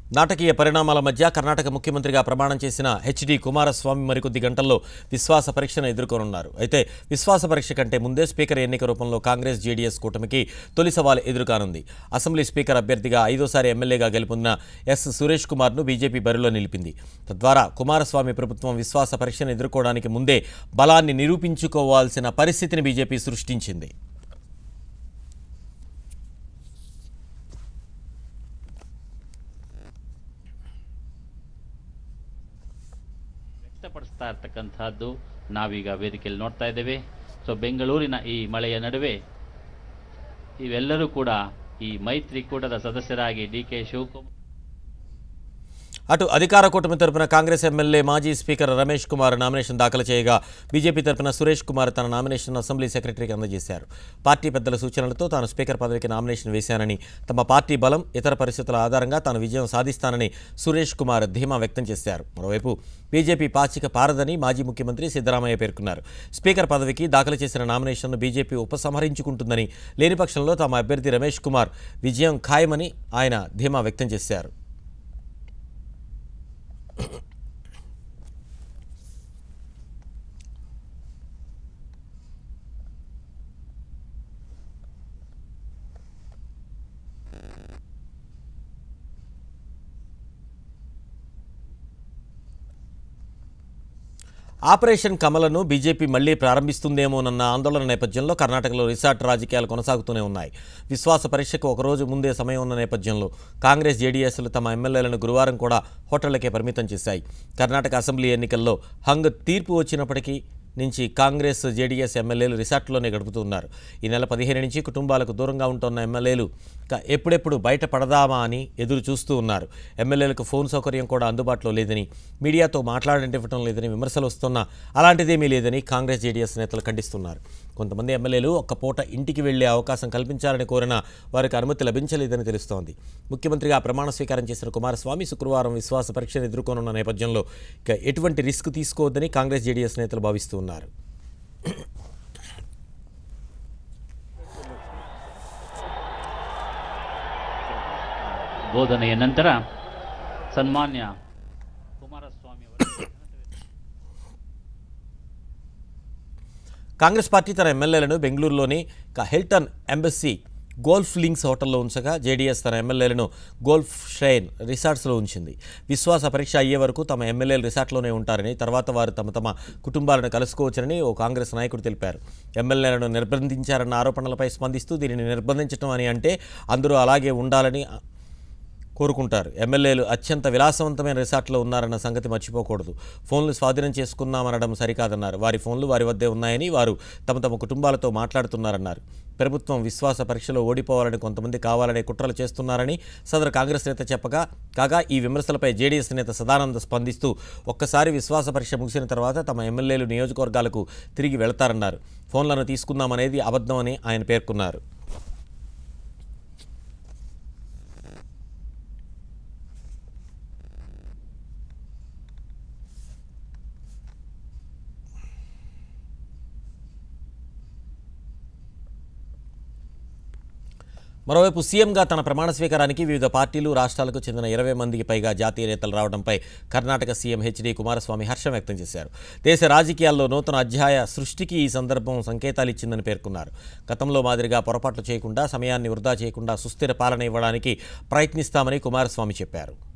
నాటకీయ పరిణామాల మధ్య కర్ణాటక ముఖ్యమంత్రిగా ప్రమాణం చేసిన హెచ్డి కుమారస్వామి మరికొద్ది గంటల్లో విశ్వాస పరీక్షను ఎదుర్కొనున్నారు అయితే విశ్వాస పరీక్ష కంటే ముందే స్పీకర్ ఎన్నిక రూపంలో కాంగ్రెస్ జేడీఎస్ కూటమికి తొలి సవాల్ ఎదురుకానుంది అసెంబ్లీ స్పీకర్ అభ్యర్థిగా ఐదోసారి ఎమ్మెల్యేగా గెలుపొందిన ఎస్ సురేష్ కుమార్ను బీజేపీ బరిలో నిలిపింది తద్వారా కుమారస్వామి ప్రభుత్వం విశ్వాస పరీక్షను ఎదుర్కోవడానికి ముందే బలాన్ని నిరూపించుకోవాల్సిన పరిస్థితిని బీజేపీ సృష్టించింది ವ್ಯಕ್ತಪಡಿಸ್ತಾ ಇರ್ತಕ್ಕಂಥದ್ದು ನಾವೀಗ ವೇದಿಕೆಯಲ್ಲಿ ನೋಡ್ತಾ ಇದ್ದೇವೆ ಸೊ ಬೆಂಗಳೂರಿನ ಈ ಮಳೆಯ ನಡುವೆ ಇವೆಲ್ಲರೂ ಕೂಡ ಈ ಮೈತ್ರಿಕೂಟದ ಸದಸ್ಯರಾಗಿ ಡಿ ಕೆ ಶಿವಕುಮಾರ್ అటు అధికార కూటమి తరపున కాంగ్రెస్ ఎమ్మెల్యే మాజీ స్పీకర్ రమేష్ కుమార్ నామినేషన్ దాఖలు చేయగా బీజేపీ తరపున సురేష్ కుమార్ తన నామినేషన్ అసెంబ్లీ సెక్రటరీకి అందజేశారు పార్టీ పెద్దల సూచనలతో తాను స్పీకర్ పదవికి నామినేషన్ వేశానని తమ పార్టీ బలం ఇతర పరిస్థితుల ఆధారంగా తాను విజయం సాధిస్తానని సురేష్ కుమార్ ధీమా వ్యక్తం చేశారు మరోవైపు బీజేపీ పాచిక పారదని మాజీ ముఖ్యమంత్రి సిద్ధరామయ్య పేర్కొన్నారు స్పీకర్ పదవికి దాఖలు చేసిన నామినేషన్ను బీజేపీ ఉపసంహరించుకుంటుందని లేని పక్షంలో తమ అభ్యర్థి రమేష్ కుమార్ విజయం ఖాయమని ఆయన ధీమా వ్యక్తం చేశారు ఆపరేషన్ కమలను బీజేపీ మళ్లీ ప్రారంభిస్తుందేమోనన్న ఆందోళన నేపథ్యంలో కర్ణాటకలో రిసార్ట్ రాజకీయాలు కొనసాగుతూనే ఉన్నాయి విశ్వాస పరీక్షకు ఒకరోజు ముందే సమయం ఉన్న నేపథ్యంలో కాంగ్రెస్ జేడీఎస్లు తమ ఎమ్మెల్యేలను గురువారం కూడా హోటళ్లకే పరిమితం చేశాయి కర్ణాటక అసెంబ్లీ ఎన్నికల్లో హంగ్ తీర్పు వచ్చినప్పటికీ నుంచి కాంగ్రెస్ జేడీఎస్ ఎమ్మెల్యేలు రిసార్ట్లోనే గడుపుతున్నారు ఈ నెల పదిహేను నుంచి కుటుంబాలకు దూరంగా ఉంటున్న ఎమ్మెల్యేలు క- ఎప్పుడెప్పుడు బయట పడదామా అని ఎదురు చూస్తూ ఉన్నారు ఎమ్మెల్యేలకు ఫోన్ సౌకర్యం కూడా అందుబాటులో లేదని మీడియాతో మాట్లాడనివ్వటం లేదని విమర్శలు వస్తున్నా అలాంటిదేమీ లేదని కాంగ్రెస్ జేడీఎస్ నేతలు ఖండిస్తున్నారు కొంతమంది ఎమ్మెల్యేలు ఒక్క పూట ఇంటికి వెళ్లే అవకాశం కల్పించాలని కోరినా వారికి అనుమతి లభించలేదని తెలుస్తోంది ముఖ్యమంత్రిగా ప్రమాణ స్వీకారం చేసిన కుమారస్వామి శుక్రవారం విశ్వాస పరీక్షను ఎదుర్కొనున్న నేపథ్యంలో ఇక ఎటువంటి రిస్క్ తీసుకోవద్దని కాంగ్రెస్ జేడీఎస్ నేతలు భావిస్తున్నారు ಬೋಧನೆಯ ನಂತರ ಸನ್ಮಾನ್ಯ ಕುಮಾರಸ್ವಾಮಿ ಅವರು కాంగ్రెస్ పార్టీ తన ఎమ్మెల్యేలను బెంగళూరులోని క- హిల్టన్ ఎంబసీ గోల్ఫ్ లింక్స్ హోటల్లో ఉంచగా జేడీఎస్ తన ఎమ్మెల్యేలను గోల్ఫ్ షైన్ రిసార్ట్స్లో ఉంచింది విశ్వాస పరీక్ష అయ్యే వరకు తమ ఎమ్మెల్యేలు రిసార్ట్లోనే ఉంటారని తర్వాత వారు తమ తమ కుటుంబాలను కలుసుకోవచ్చని ఓ కాంగ్రెస్ నాయకుడు తెలిపారు ఎమ్మెల్యేలను నిర్బంధించారన్న ఆరోపణలపై స్పందిస్తూ దీనిని నిర్బంధించడం అని అంటే అందరూ అలాగే ఉండాలని కోరుకుంటారు ఎమ్మెల్యేలు అత్యంత విలాసవంతమైన రిసార్ట్లో ఉన్నారన్న సంగతి మర్చిపోకూడదు ఫోన్లు స్వాధీనం చేసుకున్నామనడం సరికాదన్నారు వారి ఫోన్లు వారి వద్దే ఉన్నాయని వారు తమ తమ కుటుంబాలతో మాట్లాడుతున్నారన్నారు ప్రభుత్వం విశ్వాస పరీక్షలో ఓడిపోవాలని కొంతమంది కావాలనే కుట్రలు చేస్తున్నారని సదరు కాంగ్రెస్ నేత చెప్పగా కాగా ఈ విమర్శలపై జేడీఎస్ నేత సదానంద స్పందిస్తూ ఒక్కసారి విశ్వాస పరీక్ష ముగిసిన తర్వాత తమ ఎమ్మెల్యేలు నియోజకవర్గాలకు తిరిగి వెళతారన్నారు ఫోన్లను తీసుకుందామనేది అబద్ధమని ఆయన పేర్కొన్నారు మరోవైపు సీఎంగా తన ప్రమాణ స్వీకారానికి వివిధ పార్టీలు రాష్ట్రాలకు చెందిన ఇరవై మందికి పైగా జాతీయ నేతలు రావడంపై కర్ణాటక సీఎం హెచ్డి కుమారస్వామి హర్షం వ్యక్తం చేశారు దేశ రాజకీయాల్లో నూతన అధ్యాయ సృష్టికి ఈ సందర్భం సంకేతాలు ఇచ్చిందని పేర్కొన్నారు గతంలో మాదిరిగా పొరపాట్లు చేయకుండా సమయాన్ని వృధా చేయకుండా సుస్థిర పాలన ఇవ్వడానికి ప్రయత్నిస్తామని కుమారస్వామి చెప్పారు